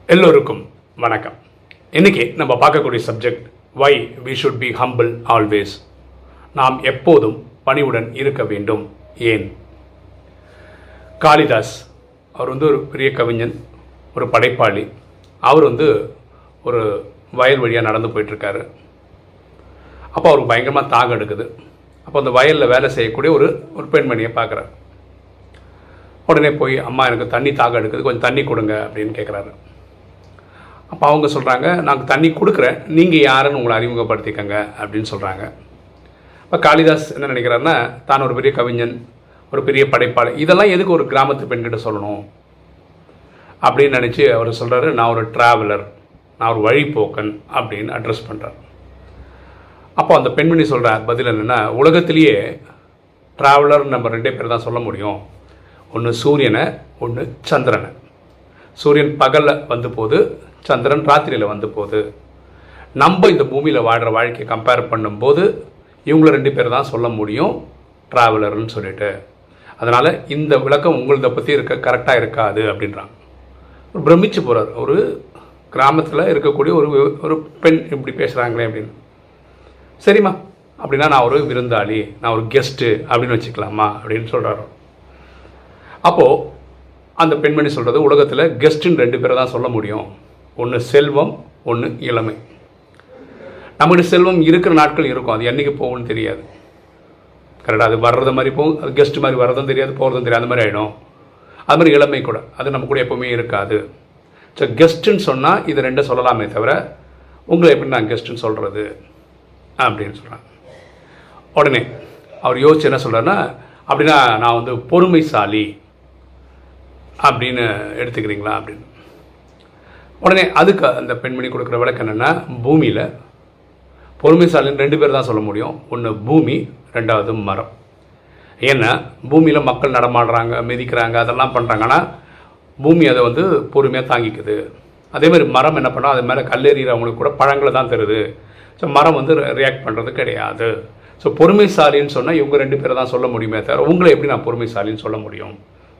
எல்லோருக்கும் வணக்கம் இன்னைக்கு நம்ம பார்க்கக்கூடிய subject why we should be humble always நாம் எப்போதும் பணிவுடன் இருக்க வேண்டும் ஏன் காளிதாஸ் அவர் வந்து ஒரு பெரிய கவிஞன் ஒரு படைப்பாளி அவர் வந்து ஒரு வயல் வழியாக நடந்து போயிட்டுருக்காரு அப்போ அவருக்கு பயங்கரமாக தாகம் எடுக்குது அப்போ அந்த வயலில் வேலை செய்யக்கூடிய ஒரு ஒரு பெண்மணியை பார்க்குறாரு உடனே போய் அம்மா எனக்கு தண்ணி தாகம் எடுக்குது கொஞ்சம் தண்ணி கொடுங்க அப்படின்னு கேட்குறாரு அப்போ அவங்க சொல்கிறாங்க நாங்கள் தண்ணி கொடுக்குறேன் நீங்கள் யாருன்னு உங்களை அறிமுகப்படுத்திக்கங்க அப்படின்னு சொல்கிறாங்க இப்போ காளிதாஸ் என்ன நினைக்கிறாருன்னா தான் ஒரு பெரிய கவிஞன் ஒரு பெரிய படைப்பாளி இதெல்லாம் எதுக்கு ஒரு கிராமத்து பெண்கிட்ட சொல்லணும் அப்படின்னு நினச்சி அவர் சொல்கிறாரு நான் ஒரு ட்ராவலர் நான் ஒரு வழிப்போக்கன் அப்படின்னு அட்ரஸ் பண்ணுறார் அப்போ அந்த பெண்மணி சொல்கிற பதில் என்னென்னா உலகத்திலேயே ட்ராவலர் நம்ம ரெண்டே பேர் தான் சொல்ல முடியும் ஒன்று சூரியனை ஒன்று சந்திரனை சூரியன் பகலில் வந்து போது சந்திரன் ராத்திரியில் வந்து போகுது நம்ம இந்த பூமியில் வாழ்கிற வாழ்க்கையை கம்பேர் பண்ணும்போது இவங்கள ரெண்டு பேர் தான் சொல்ல முடியும் ட்ராவலர்னு சொல்லிட்டு அதனால் இந்த விளக்கம் உங்களதை பற்றி இருக்க கரெக்டாக இருக்காது அப்படின்றாங்க ஒரு பிரமிச்சு போகிறார் ஒரு கிராமத்தில் இருக்கக்கூடிய ஒரு ஒரு பெண் இப்படி பேசுகிறாங்களே அப்படின்னு சரிம்மா அப்படின்னா நான் ஒரு விருந்தாளி நான் ஒரு கெஸ்ட்டு அப்படின்னு வச்சுக்கலாமா அப்படின்னு சொல்கிறாரு அப்போது அந்த பெண்மணி சொல்கிறது உலகத்தில் கெஸ்ட்டுன்னு ரெண்டு பேரை தான் சொல்ல முடியும் ஒன்று செல்வம் ஒன்று இளமை நம்மகிட்ட செல்வம் இருக்கிற நாட்கள் இருக்கும் அது என்றைக்கு போகும்னு தெரியாது கரெக்டாக அது வர்றது மாதிரி போகும் அது கெஸ்ட் மாதிரி வர்றதும் தெரியாது போகிறதும் தெரியாது அந்த மாதிரி ஆகிடும் அது மாதிரி இளமை கூட அது நம்ம கூட எப்போவுமே இருக்காது ஸோ கெஸ்ட்டுன்னு சொன்னால் இது ரெண்டும் சொல்லலாமே தவிர உங்களை எப்படி நான் கெஸ்ட்டுன்னு சொல்கிறது அப்படின்னு சொல்கிறேன் உடனே அவர் யோசிச்சு என்ன சொல்கிறாருன்னா அப்படின்னா நான் வந்து பொறுமைசாலி அப்படின்னு எடுத்துக்கிறீங்களா அப்படின்னு உடனே அதுக்கு அந்த பெண்மணி கொடுக்குற விளக்கம் என்னென்னா பூமியில் பொறுமைசாலின்னு ரெண்டு பேர் தான் சொல்ல முடியும் ஒன்று பூமி ரெண்டாவது மரம் ஏன்னா பூமியில் மக்கள் நடமாடுறாங்க மிதிக்கிறாங்க அதெல்லாம் பண்ணுறாங்க ஆனால் பூமி அதை வந்து பொறுமையாக தாங்கிக்குது அதே மாதிரி மரம் என்ன பண்ணால் அது மேலே கல்லெறிகிறவங்களுக்கு கூட பழங்களை தான் தருது ஸோ மரம் வந்து ரியாக்ட் பண்ணுறது கிடையாது ஸோ பொறுமைசாலின்னு சொன்னால் இவங்க ரெண்டு பேரை தான் சொல்ல முடியுமே தவிர உங்களை எப்படி நான் பொறுமைசாலின்னு சொல்ல முடியும்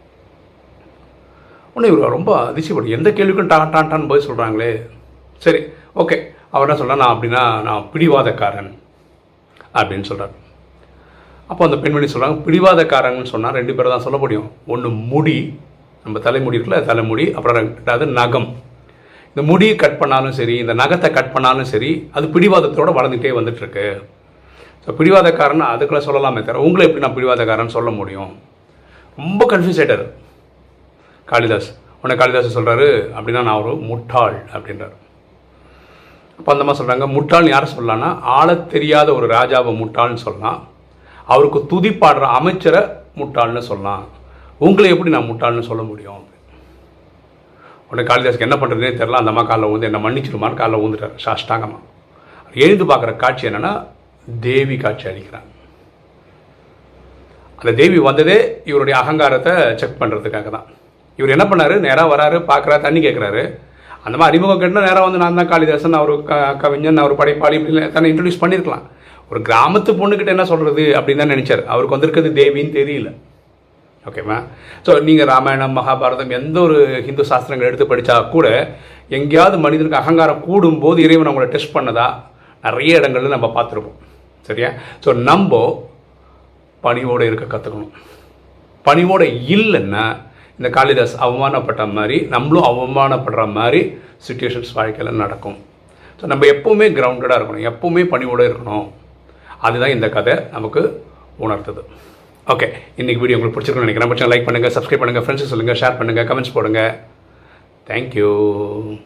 உடனே இவர் ரொம்ப அதிசயப்படும் எந்த கேள்விக்கும் டான் டான் டான் போய் சொல்கிறாங்களே சரி ஓகே அவர் என்ன சொல்கிறார் நான் அப்படின்னா நான் பிடிவாதக்காரன் அப்படின்னு சொல்கிறார் அப்போ அந்த பெண்மணி சொல்கிறாங்க பிடிவாதக்காரங்கன்னு சொன்னால் ரெண்டு பேரை தான் சொல்ல முடியும் ஒன்று முடி நம்ம தலைமுடி இருக்குல்ல தலைமுடி அப்புறம் ரெண்டாவது நகம் இந்த முடி கட் பண்ணாலும் சரி இந்த நகத்தை கட் பண்ணாலும் சரி அது பிடிவாதத்தோடு வளர்ந்துட்டே வந்துட்டுருக்கு ஸோ பிடிவாதக்காரன் அதுக்குள்ள சொல்லலாமே தவிர உங்களை எப்படி நான் பிடிவாதக்காரன் சொல்ல முடியும் ரொம்ப கன்ஃபியூஸ் ஆகிட்டார் காளிதாஸ் உடனே காளிதாஸ் சொல்கிறாரு அப்படின்னா நான் ஒரு முட்டாள் அப்படின்றார் அப்போ அந்த மாதிரி சொல்கிறாங்க முட்டாள்னு யாரை சொல்லலாம்னா ஆளத் தெரியாத ஒரு ராஜாவை முட்டாள்னு சொல்லலாம் அவருக்கு துதிப்பாடுற அமைச்சரை முட்டாள்னு சொல்லலாம் உங்களை எப்படி நான் முட்டாள்னு சொல்ல முடியும் உடனே காளிதாஸ்க்கு என்ன பண்ணுறதுனே தெரில அந்த அம்மா காலில் ஊந்து என்ன மன்னிச்சிருமான்னு காலில் ஊந்துட்டார் சாஷ்டாங்கம்மா எழுந்து பார்க்குற காட்சி என்னென்னா தேவி காட்சி அளிக்கிறான் அந்த தேவி வந்ததே இவருடைய அகங்காரத்தை செக் பண்ணுறதுக்காக தான் இவர் என்ன பண்ணாரு நேராக வராரு பார்க்குறாரு தண்ணி கேட்குறாரு அந்த மாதிரி அறிமுகம் கேட்டால் நேராக வந்து நான் தான் காளிதாசன் அவர் க கவிஞன் அவர் படைப்பாளி இப்படி தன்னை இன்ட்ரடியூஸ் பண்ணியிருக்கலாம் ஒரு கிராமத்து பொண்ணுக்கிட்ட என்ன சொல்கிறது அப்படின்னு தான் நினச்சார் அவருக்கு வந்திருக்கிறது தேவின்னு தெரியல ஓகேவா ஸோ நீங்கள் ராமாயணம் மகாபாரதம் எந்த ஒரு ஹிந்து சாஸ்திரங்கள் எடுத்து படித்தா கூட எங்கேயாவது மனிதனுக்கு அகங்காரம் கூடும்போது இறைவன் அவங்கள டெஸ்ட் பண்ணதா நிறைய இடங்கள்ல நம்ம பார்த்துருப்போம் சரியா ஸோ நம்ம பணிவோடு இருக்க கற்றுக்கணும் பணிவோடு இல்லைன்னா இந்த காளிதாஸ் அவமானப்பட்ட மாதிரி நம்மளும் அவமானப்படுற மாதிரி சுச்சுவேஷன்ஸ் வாழ்க்கையில் நடக்கும் ஸோ நம்ம எப்போவுமே கிரவுண்டடாக இருக்கணும் எப்போவுமே பணிவோடு இருக்கணும் அதுதான் இந்த கதை நமக்கு உணர்த்துது ஓகே இன்றைக்கி வீடியோ உங்களுக்கு பிடிச்சிருக்குன்னு நினைக்கிறேன் பட்சம் லைக் பண்ணுங்கள் சப்ஸ்கிரைப் பண்ணுங்கள் ஃப்ரெண்ட்ஸுக்கு சொல்லுங்கள் ஷேர் பண்ணுங்கள் கமெண்ட்ஸ் போடுங்க தேங்க்யூ